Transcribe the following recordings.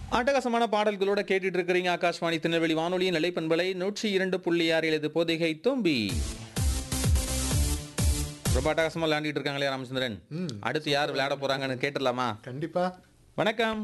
அட்டகாசமான பாடல்களோட கேட்டுட்டு இருக்கிறீங்க ஆகாஷ்வாணி திருநெல்வேலி வானொலியின் நிலைப்பண்பலை நூற்றி இரண்டு புள்ளி ஆறில் இது பொதிகை தும்பி ரொம்ப அட்டகாசமா விளையாண்டுட்டு இருக்காங்களே ராமச்சந்திரன் அடுத்து யார் விளையாட போறாங்கன்னு கேட்டுடலாமா கண்டிப்பா வணக்கம்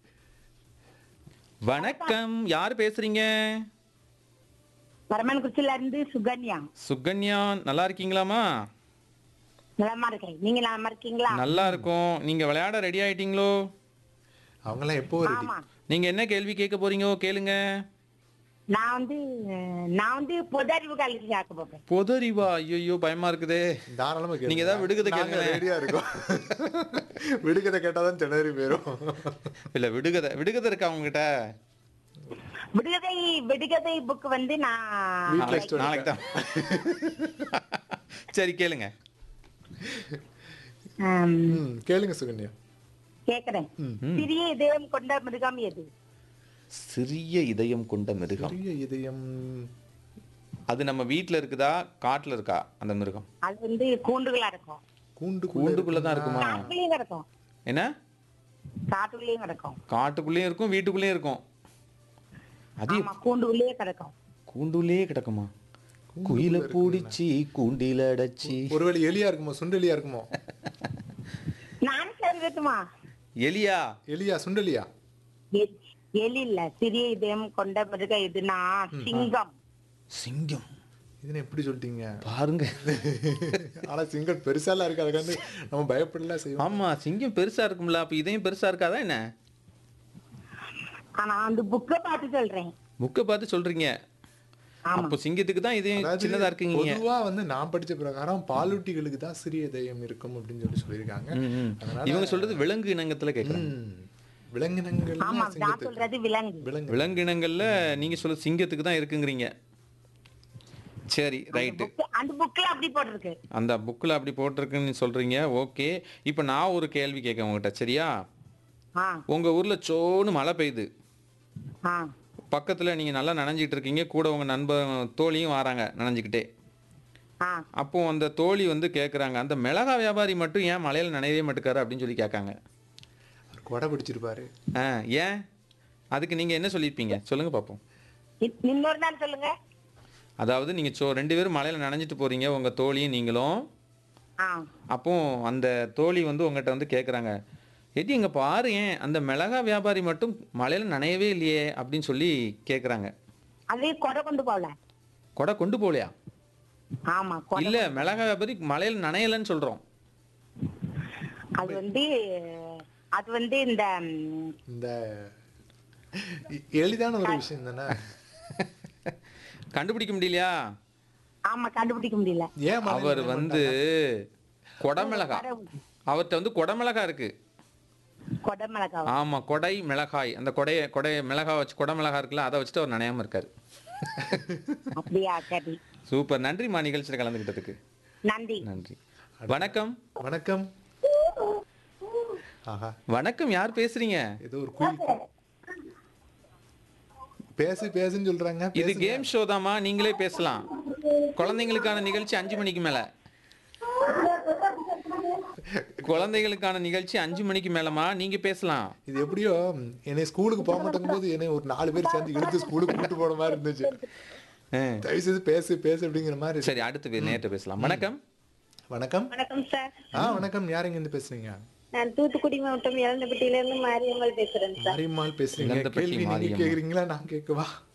வணக்கம் யார் பேசுறீங்க வரமன்குச்சில இருந்து சுகன்யா சுகன்யா நல்லா இருக்கீங்களாமா நலமா இருக்கேன் நீங்க நலமா இருக்கீங்களா நல்லா இருக்கும் நீங்க விளையாட ரெடி ஆயிட்டீங்களோ அவங்கெல்லாம் எப்போ ரெடி ஆமா நீங்க என்ன கேள்வி கேட்க போறீங்க கேளுங்க நான் வந்து அஹ், நான் வந்து பொது அறிவு கல்வி கேட்க போறேன் பொதறிவா ஐயோ பயமா இருக்குதே தாராளமா கேளுங்க. நீங்க ஏதாவது விடுகதை நாங்க கேளுங்களேன். ரெடியா இருக்கோம் விடுகதை கேட்டாதான் திணறி போயிரும் இல்ல விடுகதை விடுகதை இருக்கா உங்ககிட்ட விடுகதை விடுகதை புக் வந்து நான் வீட்ல நாளைக்கு வச்சுட்டு நாளைக்கு தான் சரி கேளுங்க ஹம், ம், கேளுங்க சுகன்யா கேக்குறேன் சிறிய இதயம் கொண்ட மிருகம் எது சிறிய இதயம் கொண்ட மிருகம் பெரிய இதயம் அது நம்ம வீட்ல இருக்குதா காட்டுல இருக்கா அந்த மிருகம் அது வந்து கூண்டுகளா இருக்கும் கூண்டு கூண்டுக்குள்ள தான் இருக்குமா காட்டுக்குள்ளேயும் கிடக்கும் என்ன காட்டுக்குள்ளேயும் கிடக்கும் காட்டுக்குள்ளேயும் இருக்கும் வீட்டுக்குள்ளேயும் இருக்கும் அது ஆமா கூண்டுக்குள்ளேயே கிடக்கும் கூண்டுலயே கிடக்குமா குயில பூடிச்சி கூண்டில அடைச்சி ஒருவேளை எலியா இருக்குமோ சுண்டெலியா இருக்குமோ நான் சொல்லட்டுமா எலியா எலியா சுண்டெலியா எ- எலி இல்ல சிறிய இதயம் கொண்ட மிருகம் எதுனா சிங்கம் சிங்கம் இதுன்னு எப்படி சொல்லிட்டீங்க பாருங்க ஆனா சிங்கல் பெருசாலாம் இருக்கு அதுக்காண்டு நம்ம பயப்படலாம் செய்வோம் ஆமா சிங்கம் பெருசா இருக்கும்ல அப்ப இதையும் பெருசா இருக்காதா என்ன ஆனா அந்த புக்கை பார்த்து சொல்றேன் புக்கை பார்த்து சொல்றீங்க ஆமா அப்போ சிங்கத்துக்கு தான் இதையும் அதாவது சின்னதா இருக்குங்க பொதுவா வந்து நான் படிச்ச பிரகாரம் பாலூட்டிகளுக்கு தான் சிறிய இதயம் இருக்கும் அப்படின்னு சொல்லி சொல்லியிருக்காங்க ம், ம். அதனால இவங்க சொல்றது விலங்கு இனங்கத்துல கேட்கறாங்க ம், விலங்கினங்கள் ஆமா நான் சிங்கத்துக்கு சொல்றது விலங்கு விலங்கு விலங்கு இனங்கள்ல நீங்க சொல்ல சிங்கத்துக்கு தான் இருக்குங்கிறீங்க சரி ரைட்டு book- அந்த புக்ல அப்படி போட்டிருக்கு அந்த புக்கில் அப்படி போட்டிருக்குன்னு சொல்றீங்க ஓகே இப்போ நான் ஒரு கேள்வி கேட்க உங்ககிட்ட சரியா ஆ உங்க ஊர்ல சோன்னு மழை பெய்யுது ஆ பக்கத்துல நீங்க நல்லா நனைஞ்சிட்டு இருக்கீங்க கூட உங்க நண்பர் தோழியும் வராங்க நனைஞ்சுக்கிட்டே ஆ அப்போ அந்த தோழி வந்து கேட்குறாங்க அந்த மிளகா வியாபாரி மட்டும் ஏன் மழையில நனையவே மாட்டுக்காரு அப்படின்னு சொல்லி கேட்காங்க அவர் கொடை பிடிச்சிருப்பாரு ஆ ஏன் அதுக்கு நீங்க என்ன சொல்லியிருப்பீங்க சொல்லுங்க பார்ப்போம் இ- இன்னொரு நாள் சொல்லுங்க அதாவது நீங்க சோ ரெண்டு பேரும் மழையில நனைஞ்சிட்டு போறீங்க உங்க தோழியும் நீங்களும் ஆ அப்போ அந்த தோழி வந்து உங்ககிட்ட வந்து கேட்குறாங்க எடி இங்கே பாரு ஏன் அந்த மிளகா வியாபாரி மட்டும் மழையில நனையவே இல்லையே அப்படின்னு சொல்லி கேட்குறாங்க அது கொடை கொண்டு போகல கொடை கொண்டு போகலையா ஆமா கொடை இல்லை மிளகா வியாபாரி மழையில நனையலைன்னு சொல்கிறோம் அது வந்து அது வந்து இந்த ம், இந்த எ- எளிதான ஒரு விஷயம் தானே கண்டுபிடிக்க முடியலையா ஆமா கண்டுபிடிக்க முடியல ஏன் மழை அவர் நனைய வந்து கொடமிளகா கடவுள். அவர்கிட்ட வந்து கொடமிளகா இருக்கு கொடை மிளகாய் ஆமா கொடை மிளகாய் அந்த கொடைய கொடை மிளகா வச்சு கொடை மிளகா இருக்குல்ல அதை வச்சுட்டு அவர் நனையாம இருக்காரு அப்படியா சரி சூப்பர் நன்றிம்மா நிகழ்ச்சியில் கலந்துக்கிட்டதுக்கு நன்றி நன்றி வணக்கம் வணக்கம் ஆஹா வணக்கம் யார் பேசுறீங்க ஏதோ ஒரு குயில் பேசு பேசுன்னு சொல்றாங்க இது பேசுங்க. கேம் ஷோ தாம்மா நீங்களே பேசலாம் குழந்தைங்களுக்கான நிகழ்ச்சி அஞ்சு மணிக்கு மேல குழந்தைகளுக்கான நிகழ்ச்சி அஞ்சு மணிக்கு மேலமா நீங்க பேசலாம் இது எப்படியோ என்னை ஸ்கூலுக்கு போக மாட்டேங்கும் போது என்னை ஒரு நாலு பேர் சேர்ந்து இழுத்து ஸ்கூலுக்கு கூட்டு போன மாதிரி இருந்துச்சு ஆ. தயவு செய்து பேசு பேசு அப்படிங்கிற மாதிரி இருக்கு. சரி அடுத்து வே- நேர்ட்ட பேசலாம் வணக்கம் வணக்கம் வணக்கம் சார் ஆ வணக்கம் யார் இங்க இருந்து பேசுறீங்க நான் தூத்துக்குடி மாவட்டம் இளந்தப்பட்டியில இருந்து மாரியம்மாள் பேசுறேன் சார் மாரியம்மாள் பேசுறீங்க இளந்தப்பட்டி கேள்வி நீங்க மாரியம்மாள். கேக்குறீங்களா நான் கேட்கவா